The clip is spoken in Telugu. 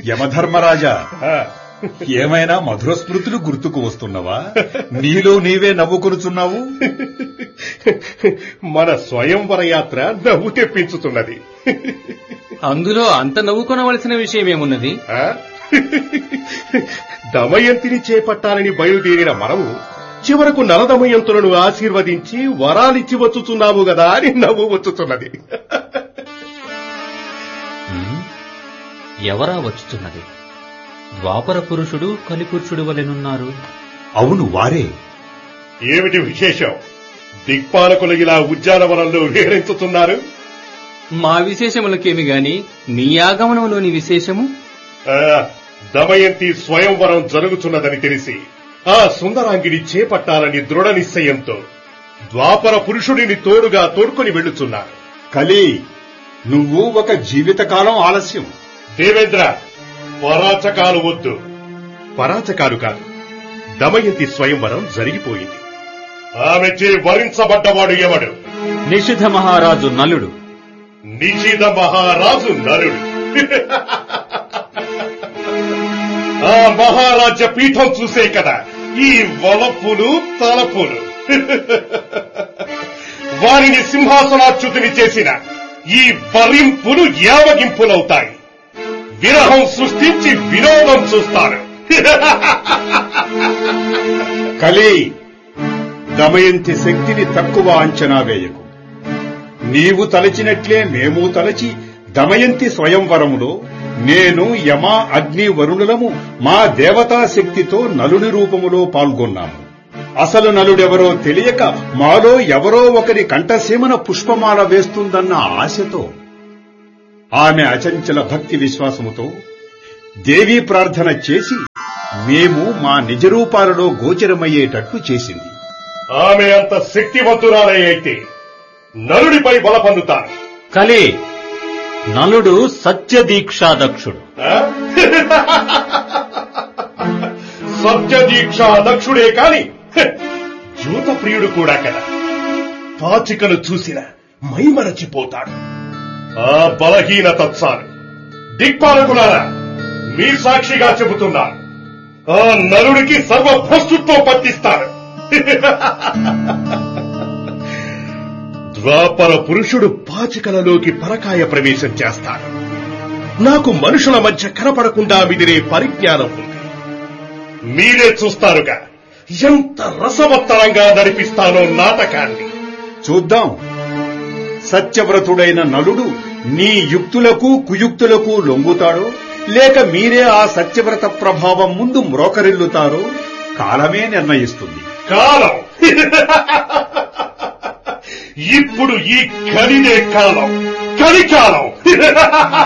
యమధర్మరాజా ఆ, ఏమైనా మధుర స్మృతులు గుర్తుకు వస్తున్నవా నీలో నీవే నవ్వుకొనుచున్నావు మన స్వయంవర యాత్ర నవ్వు తెప్పించుతున్నది అందులో అంత నవ్వుకొనవలసిన విషయమేమున్నది ఆ? దమయంతిని చేపట్టాలని బయలుదేరిన మనము చివరకు నలదమయంతులను ఆశీర్వదించి వరాలిచ్చి వచ్చుచున్నాము గదా అని నవ్వు వచ్చుతున్నది ఉమ్, ఎవరా వచ్చుతున్నది ద్వాపర పురుషుడు కలిపురుషుడు వలెనున్నారు అవును వారే ఏమిటి విశేషం దిక్పాలకులు ఇలా ఉద్యానవనంలో విహరించుతున్నారు మా విశేషములకేమి గాని మీ ఆగమనంలోని విశేషము ఆ, దమయంతి స్వయంవరం జరుగుతున్నదని తెలిసి ఆ సుందరాంగిని చేపట్టాలని దృఢ నిశ్చయంతో ద్వాపర పురుషుడిని తోడుగా తోడుకొని వెళ్ళుచున్నారు కలి నువ్వు ఒక జీవితకాలం ఆలస్యం దేవేంద్ర పరాచకాలు వద్దు పరాచకాలు కాదు దమయంతి స్వయంవరం జరిగిపోయింది ఆమెచే వరించబడ్డవాడు ఎవడు నిషిధ మహారాజు నలుడు నిషిధ మహారాజు నరుడు ఆ మహారాజ్య పీఠం చూసే కదా ఈ వలపులు తలపులు వారిని సింహాసనాచ్యుతిని చేసిన ఈ వరింపులు యావగింపులవుతాయి విరహం సృష్టించి వినోదం చూస్తారు కలి దమయంతి శక్తిని తక్కువ అంచనా వేయకు నీవు తలచినట్లే మేము తలచి దమయంతి స్వయంవరములో నేను యమ అగ్ని వరుణులము మా దేవతా శక్తితో నలుని రూపములో పాల్గొన్నాము అసలు నలుడెవరో తెలియక మాలో ఎవరో ఒకరి కంఠసీమన పుష్పమాల వేస్తుందన్న ఆశతో ఆమె అచంచల భక్తి విశ్వాసముతో దేవీ ప్రార్థన చేసి మేము మా నిజ రూపాలలో గోచరమయ్యేటట్లు చేసింది ఆమె అంత శక్తివంతురాలే అయితే నలుడిపై బల పొందుతారు కలి నలుడు సత్యదీక్షాదక్షుడు ఆ? సత్యదీక్ష దక్షుడే కాని హ, జూత ప్రియుడు కూడా కదా పాచికను చూసిన మైమరచిపోతాడు ఆ బలహీనత చాలు దిక్పాలకులారా మీ సాక్షిగా చెబుతున్నారు ఆ నలుడికి సర్వభ్రష్టుత్వం పట్టిస్తారు ద్వాపర పురుషుడు పాచికలలోకి పరకాయ ప్రవేశం చేస్తాడు నాకు మనుషుల మధ్య కనపడకుండా మిదిరే పరిజ్ఞానం ఉంది మీరే చూస్తారుగా ఎంత రసవత్తరంగా నడిపిస్తానో నాటకాన్ని చూద్దాం సత్యవ్రతుడైన నలుడు నీ యుక్తులకు కుయుక్తులకు లొంగుతాడో లేక మీరే ఆ సత్యవ్రత ప్రభావం ముందు మ్రోకరిల్లుతారో కాలమే నిర్ణయిస్తుంది కాలం ఇప్పుడు ఈ కలినే కాలం కలికాలం